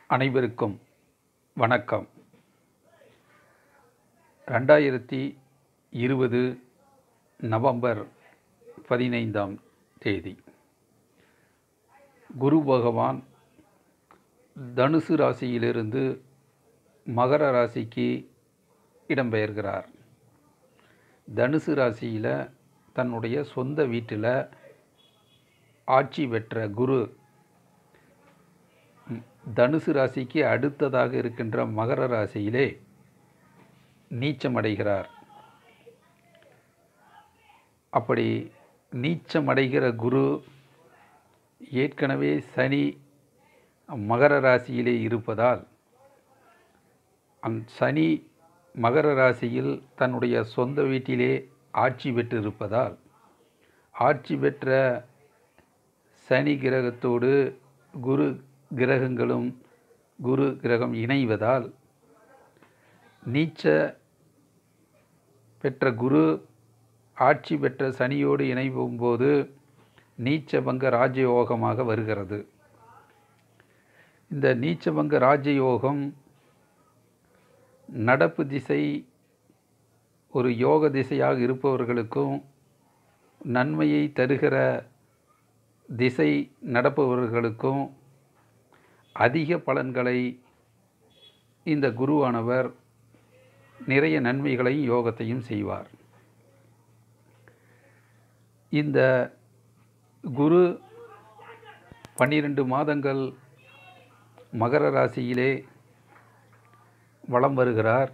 அனைவருக்கும் வணக்கம் ரெண்டாயிரத்தி இருபது நவம்பர் பதினைந்தாம் தேதி குரு பகவான் தனுசு ராசியிலிருந்து மகர ராசிக்கு இடம்பெயர்கிறார் தனுசு ராசியில் தன்னுடைய சொந்த வீட்டில் ஆட்சி பெற்ற குரு ம், தனுசு ராசிக்கு அடுத்ததாக இருக்கின்ற மகர ராசியிலே நீச்சமடைகிறார் அப்படி நீச்சமடைகிற குரு ஏற்கனவே சனி மகர ராசியிலே இருப்பதால் அந் சனி மகர ராசியில் தன்னுடைய சொந்த வீட்டிலே ஆட்சி பெற்றிருப்பதால் ஆட்சி பெற்ற சனி கிரகத்தோடு குரு கிரகங்களும் குரு கிரகம் இணைவதால் நீச்ச பெற்ற குரு ஆட்சி பெற்ற சனியோடு இணைவும் போது நீச்சபங்க ராஜயோகமாக வருகிறது இந்த நீச்சபங்க ராஜயோகம் நடப்பு திசை ஒரு யோக திசையாக இருப்பவர்களுக்கும் நன்மையை தருகிற திசை நடப்பவர்களுக்கும் அதிக பலன்களை இந்த குருவானவர் நிறைய நன்மைகளையும் யோகத்தையும் செய்வார் இந்த குரு பன்னிரண்டு மாதங்கள் மகர ராசியிலே வலம் வருகிறார்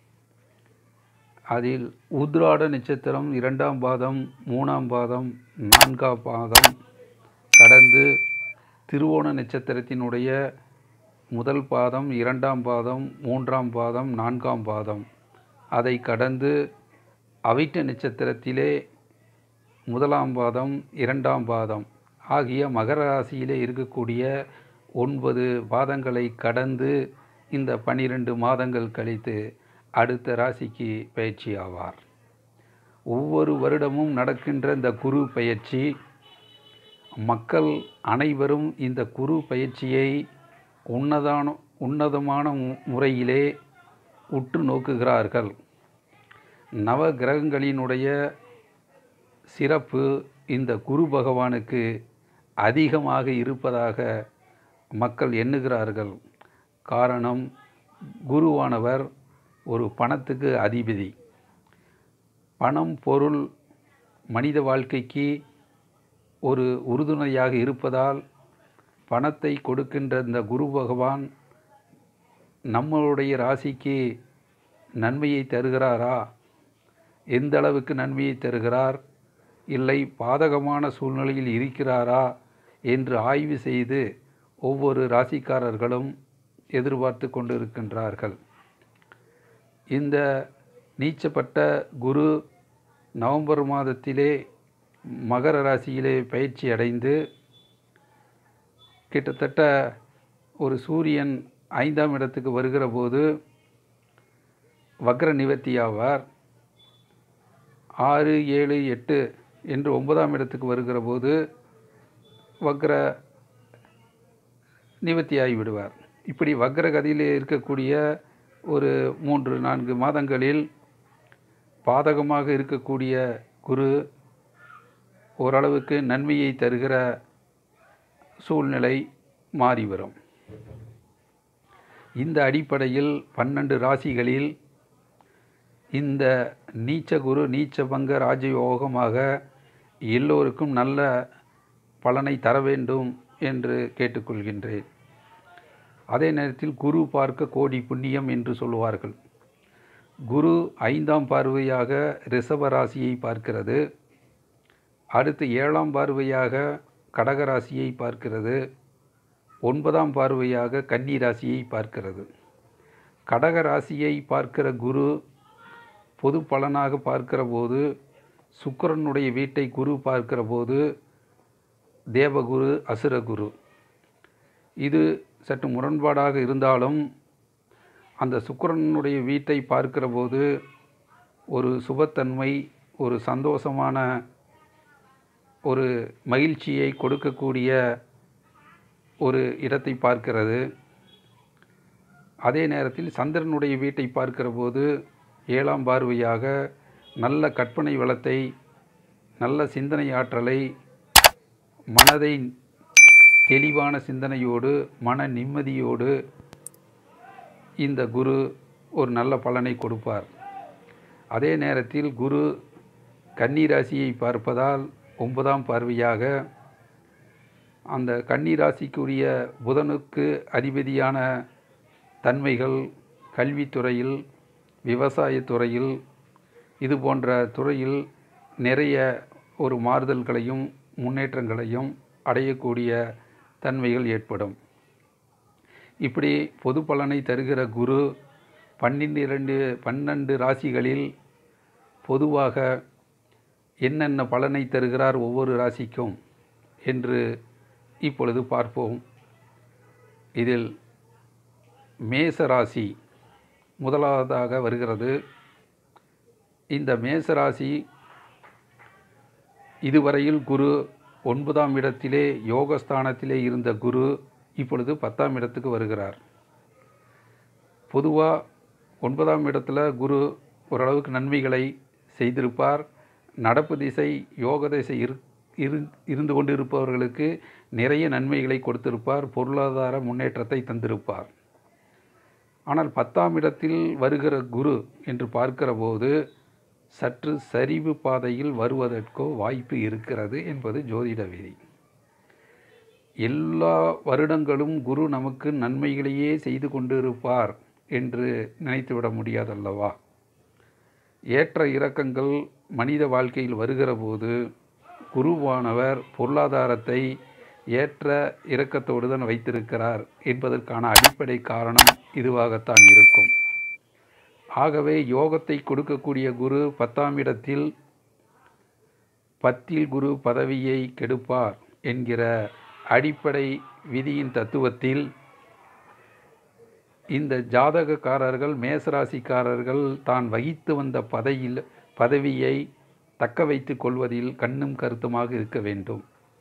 அதில் உத்ராட நட்சத்திரம் இரண்டாம் பாதம் மூணாம் பாதம் நான்காம் பாதம் கடந்து திருவோண நட்சத்திரத்தினுடைய முதல் பாதம் இரண்டாம் பாதம் மூன்றாம் பாதம் நான்காம் பாதம் அதை கடந்து அவிட்ட நட்சத்திரத்திலே முதலாம் பாதம் இரண்டாம் பாதம் ஆகிய மகர ராசியிலே இருக்கக்கூடிய ஒன்பது பாதங்களை கடந்து இந்த பன்னிரண்டு மாதங்கள் கழித்து அடுத்த ராசிக்கு பயிற்சி ஆவார் ஒவ்வொரு வருடமும் நடக்கின்ற இந்த குரு பயிற்சி மக்கள் அனைவரும் இந்த குரு பயிற்சியை உன்னதான உன்னதமான மு- முறையிலே உற்று நோக்குகிறார்கள் நவ கிரகங்களினுடைய சிறப்பு இந்த குரு பகவானுக்கு அதிகமாக இருப்பதாக மக்கள் எண்ணுகிறார்கள் காரணம் குருவானவர் ஒரு பணத்துக்கு அதிபதி பணம் பொருள் மனித வாழ்க்கைக்கு ஒரு உறுதுணையாக இருப்பதால் பணத்தை கொடுக்கின்ற இந்த குரு பகவான் நம்மளுடைய ராசிக்கு நன்மையை தருகிறாரா எந்த அளவுக்கு நன்மையை தருகிறார் இல்லை பாதகமான சூழ்நிலையில் இருக்கிறாரா என்று ஆய்வு செய்து ஒவ்வொரு ராசிக்காரர்களும் எதிர்பார்த்து கொண்டிருக்கின்றார்கள் இந்த நீச்சப்பட்ட குரு நவம்பர் மாதத்திலே மகர ராசியிலே பயிற்சி அடைந்து கிட்டத்தட்ட ஒரு சூரியன் ஐந்தாம் இடத்துக்கு வருகிற போது வக்ர நிவர்த்தியாவார் ஆறு ஏழு எட்டு என்று ஒன்பதாம் இடத்துக்கு வருகிற போது வக்ர நிவர்த்தியாகி விடுவார் இப்படி வக்ர கதியிலே இருக்கக்கூடிய ஒரு மூன்று நான்கு மாதங்களில் பாதகமாக இருக்கக்கூடிய குரு ஓரளவுக்கு நன்மையை தருகிற சூழ்நிலை மாறி வரும் இந்த அடிப்படையில் பன்னெண்டு ராசிகளில் இந்த நீச்ச குரு நீச்சபங்க ராஜயோகமாக எல்லோருக்கும் நல்ல பலனை தர வேண்டும் என்று கேட்டுக்கொள்கின்றேன் அதே நேரத்தில் குரு பார்க்க கோடி புண்ணியம் என்று சொல்லுவார்கள் குரு ஐந்தாம் பார்வையாக ரிஷப ராசியை பார்க்கிறது அடுத்து ஏழாம் பார்வையாக கடக ராசியை பார்க்கிறது ஒன்பதாம் பார்வையாக கன்னி ராசியை பார்க்கிறது கடக ராசியை பார்க்கிற குரு பொது பலனாக பார்க்கிற போது சுக்கிரனுடைய வீட்டை குரு பார்க்கிற போது தேவகுரு அசுரகுரு இது சற்று முரண்பாடாக இருந்தாலும் அந்த சுக்கிரனுடைய வீட்டை பார்க்கிற போது ஒரு சுபத்தன்மை ஒரு சந்தோஷமான ஒரு மகிழ்ச்சியை கொடுக்கக்கூடிய ஒரு இடத்தை பார்க்கிறது அதே நேரத்தில் சந்திரனுடைய வீட்டை பார்க்கிற போது ஏழாம் பார்வையாக நல்ல கற்பனை வளத்தை நல்ல சிந்தனை ஆற்றலை மனதை தெளிவான சிந்தனையோடு மன நிம்மதியோடு இந்த குரு ஒரு நல்ல பலனை கொடுப்பார் அதே நேரத்தில் குரு கன்னிராசியை பார்ப்பதால் ஒன்பதாம் பார்வையாக அந்த கன்னிராசிக்குரிய புதனுக்கு அதிபதியான தன்மைகள் கல்வித்துறையில் விவசாயத்துறையில் இது போன்ற துறையில் நிறைய ஒரு மாறுதல்களையும் முன்னேற்றங்களையும் அடையக்கூடிய தன்மைகள் ஏற்படும் இப்படி பொது பலனை தருகிற குரு பன்னிரண்டு பன்னெண்டு ராசிகளில் பொதுவாக என்னென்ன பலனை தருகிறார் ஒவ்வொரு ராசிக்கும் என்று இப்பொழுது பார்ப்போம் இதில் மேச ராசி முதலாவதாக வருகிறது இந்த மேச ராசி இதுவரையில் குரு ஒன்பதாம் இடத்திலே யோகஸ்தானத்திலே இருந்த குரு இப்பொழுது பத்தாம் இடத்துக்கு வருகிறார் பொதுவாக ஒன்பதாம் இடத்துல குரு ஓரளவுக்கு நன்மைகளை செய்திருப்பார் நடப்பு திசை யோக திசை இரு இரு இருந்து கொண்டு இருப்பவர்களுக்கு நிறைய நன்மைகளை கொடுத்திருப்பார் பொருளாதார முன்னேற்றத்தை தந்திருப்பார் ஆனால் பத்தாம் இடத்தில் வருகிற குரு என்று பார்க்கிற போது சற்று சரிவு பாதையில் வருவதற்கோ வாய்ப்பு இருக்கிறது என்பது ஜோதிட விதி எல்லா வருடங்களும் குரு நமக்கு நன்மைகளையே செய்து கொண்டிருப்பார் என்று நினைத்துவிட முடியாதல்லவா ஏற்ற இறக்கங்கள் மனித வாழ்க்கையில் வருகிற போது குருவானவர் பொருளாதாரத்தை ஏற்ற இறக்கத்தோடு தான் வைத்திருக்கிறார் என்பதற்கான அடிப்படை காரணம் இதுவாகத்தான் இருக்கும் ஆகவே யோகத்தை கொடுக்கக்கூடிய குரு பத்தாம் இடத்தில் பத்தில் குரு பதவியை கெடுப்பார் என்கிற அடிப்படை விதியின் தத்துவத்தில் இந்த ஜாதகக்காரர்கள் மேசராசிக்காரர்கள் தான் வகித்து வந்த பதவியில் பதவியை தக்க வைத்து கொள்வதில் கண்ணும் கருத்துமாக இருக்க வேண்டும்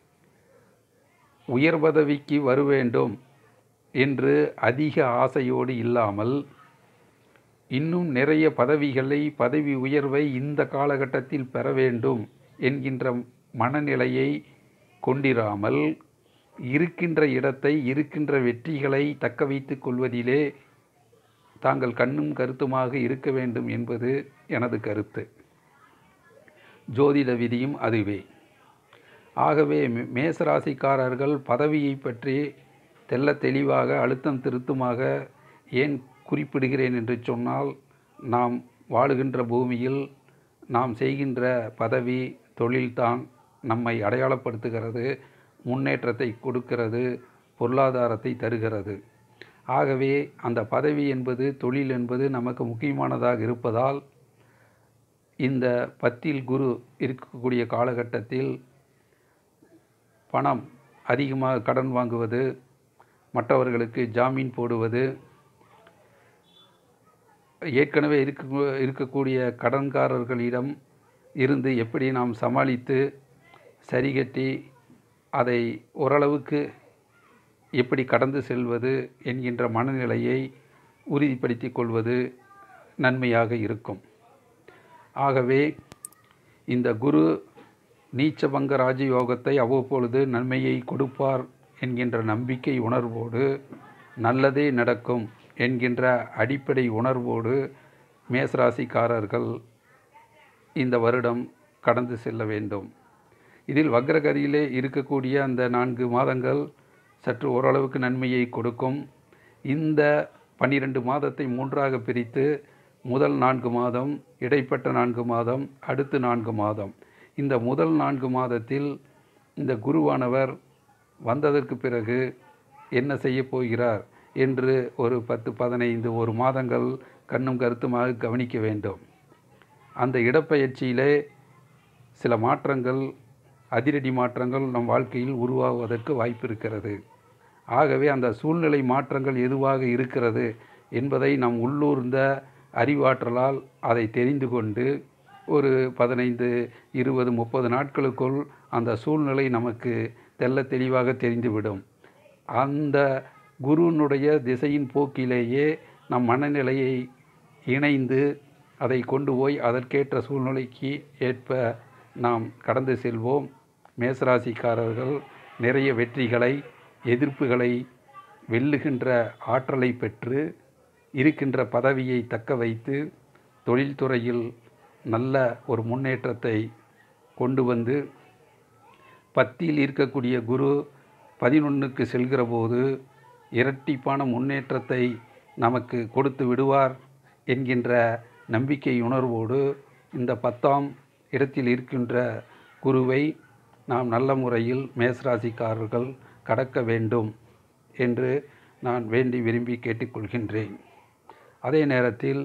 உயர் பதவிக்கு வர வேண்டும் என்று அதிக ஆசையோடு இல்லாமல் இன்னும் நிறைய பதவிகளை பதவி உயர்வை இந்த காலகட்டத்தில் பெற வேண்டும் என்கின்ற மனநிலையை கொண்டிராமல் இருக்கின்ற இடத்தை இருக்கின்ற வெற்றிகளை தக்க வைத்து கொள்வதிலே தாங்கள் கண்ணும் கருத்துமாக இருக்க வேண்டும் என்பது எனது கருத்து ஜோதிட விதியும் அதுவே ஆகவே மேசராசிக்காரர்கள் பதவியை பற்றி தெல்ல தெளிவாக அழுத்தம் திருத்தமாக ஏன் குறிப்பிடுகிறேன் என்று சொன்னால் நாம் வாழுகின்ற பூமியில் நாம் செய்கின்ற பதவி தொழில்தான் நம்மை அடையாளப்படுத்துகிறது முன்னேற்றத்தை கொடுக்கிறது பொருளாதாரத்தை தருகிறது ஆகவே அந்த பதவி என்பது தொழில் என்பது நமக்கு முக்கியமானதாக இருப்பதால் இந்த பத்தில் குரு இருக்கக்கூடிய காலகட்டத்தில் பணம் அதிகமாக கடன் வாங்குவது மற்றவர்களுக்கு ஜாமீன் போடுவது ஏற்கனவே இருக்க இருக்கக்கூடிய கடன்காரர்களிடம் இருந்து எப்படி நாம் சமாளித்து சரிகட்டி அதை ஓரளவுக்கு எப்படி கடந்து செல்வது என்கின்ற மனநிலையை உறுதிப்படுத்தி கொள்வது நன்மையாக இருக்கும் ஆகவே இந்த குரு நீச்சபங்க ராஜயோகத்தை அவ்வப்பொழுது நன்மையை கொடுப்பார் என்கின்ற நம்பிக்கை உணர்வோடு நல்லதே நடக்கும் என்கின்ற அடிப்படை உணர்வோடு மேசராசிக்காரர்கள் இந்த வருடம் கடந்து செல்ல வேண்டும் இதில் வக்ரகதியிலே இருக்கக்கூடிய அந்த நான்கு மாதங்கள் சற்று ஓரளவுக்கு நன்மையை கொடுக்கும் இந்த பன்னிரெண்டு மாதத்தை மூன்றாக பிரித்து முதல் நான்கு மாதம் இடைப்பட்ட நான்கு மாதம் அடுத்து நான்கு மாதம் இந்த முதல் நான்கு மாதத்தில் இந்த குருவானவர் வந்ததற்கு பிறகு என்ன செய்ய போகிறார் என்று ஒரு பத்து பதினைந்து ஒரு மாதங்கள் கண்ணும் கருத்துமாக கவனிக்க வேண்டும் அந்த இடப்பெயர்ச்சியிலே சில மாற்றங்கள் அதிரடி மாற்றங்கள் நம் வாழ்க்கையில் உருவாகுவதற்கு வாய்ப்பு இருக்கிறது ஆகவே அந்த சூழ்நிலை மாற்றங்கள் எதுவாக இருக்கிறது என்பதை நம் உள்ளூர்ந்த அறிவாற்றலால் அதை தெரிந்து கொண்டு ஒரு பதினைந்து இருபது முப்பது நாட்களுக்குள் அந்த சூழ்நிலை நமக்கு தெல்ல தெளிவாக தெரிந்துவிடும் அந்த குருவினுடைய திசையின் போக்கிலேயே நம் மனநிலையை இணைந்து அதை கொண்டு போய் அதற்கேற்ற சூழ்நிலைக்கு ஏற்ப நாம் கடந்து செல்வோம் மேசராசிக்காரர்கள் நிறைய வெற்றிகளை எதிர்ப்புகளை வெல்லுகின்ற ஆற்றலை பெற்று இருக்கின்ற பதவியை தக்க வைத்து தொழில்துறையில் நல்ல ஒரு முன்னேற்றத்தை கொண்டு வந்து பத்தியில் இருக்கக்கூடிய குரு பதினொன்றுக்கு செல்கிற போது இரட்டிப்பான முன்னேற்றத்தை நமக்கு கொடுத்து விடுவார் என்கின்ற நம்பிக்கை உணர்வோடு இந்த பத்தாம் இடத்தில் இருக்கின்ற குருவை நாம் நல்ல முறையில் மேசராசிக்காரர்கள் கடக்க வேண்டும் என்று நான் வேண்டி விரும்பி கேட்டுக்கொள்கின்றேன் அதே நேரத்தில்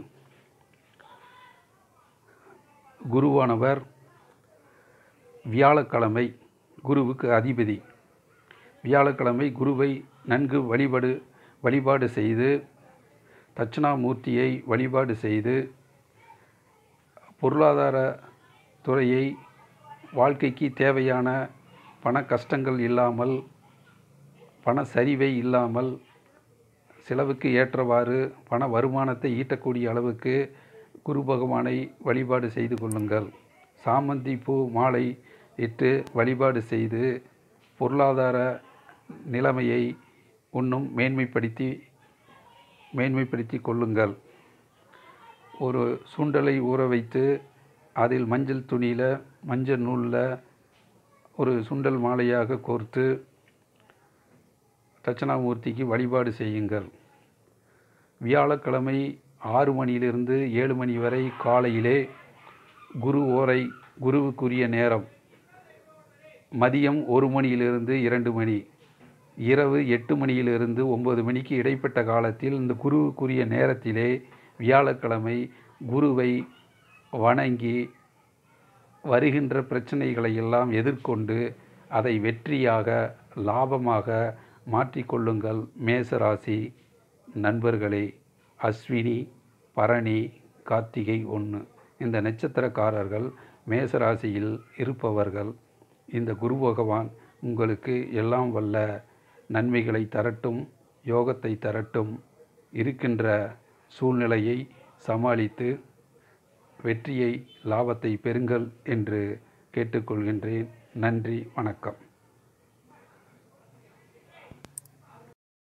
குருவானவர் வியாழக்கிழமை குருவுக்கு அதிபதி வியாழக்கிழமை குருவை நன்கு வழிபடு வழிபாடு செய்து தட்சிணாமூர்த்தியை வழிபாடு செய்து பொருளாதார துறையை வாழ்க்கைக்கு தேவையான பண கஷ்டங்கள் இல்லாமல் பண சரிவை இல்லாமல் செலவுக்கு ஏற்றவாறு பண வருமானத்தை ஈட்டக்கூடிய அளவுக்கு குரு பகவானை வழிபாடு செய்து கொள்ளுங்கள் சாமந்தி பூ மாலை இட்டு வழிபாடு செய்து பொருளாதார நிலைமையை இன்னும் மேன்மைப்படுத்தி மேன்மைப்படுத்தி கொள்ளுங்கள் ஒரு சுண்டலை ஊற வைத்து அதில் மஞ்சள் துணியில் மஞ்சள் நூலில் ஒரு சுண்டல் மாலையாக கோர்த்து தட்சிணாமூர்த்திக்கு வழிபாடு செய்யுங்கள் வியாழக்கிழமை ஆறு மணியிலிருந்து ஏழு மணி வரை காலையிலே குரு ஓரை குருவுக்குரிய நேரம் மதியம் ஒரு மணியிலிருந்து இரண்டு மணி இரவு எட்டு மணியிலிருந்து ஒன்பது மணிக்கு இடைப்பட்ட காலத்தில் இந்த குருவுக்குரிய நேரத்திலே வியாழக்கிழமை குருவை வணங்கி வருகின்ற பிரச்சனைகளை எல்லாம் எதிர்கொண்டு அதை வெற்றியாக லாபமாக மாற்றிக்கொள்ளுங்கள் மேசராசி நண்பர்களே அஸ்வினி பரணி கார்த்திகை ஒன்று இந்த நட்சத்திரக்காரர்கள் மேசராசியில் இருப்பவர்கள் இந்த குரு பகவான் உங்களுக்கு எல்லாம் வல்ல நன்மைகளை தரட்டும் யோகத்தை தரட்டும் இருக்கின்ற சூழ்நிலையை சமாளித்து வெற்றியை லாபத்தை பெறுங்கள் என்று கேட்டுக்கொள்கின்றேன் நன்றி வணக்கம்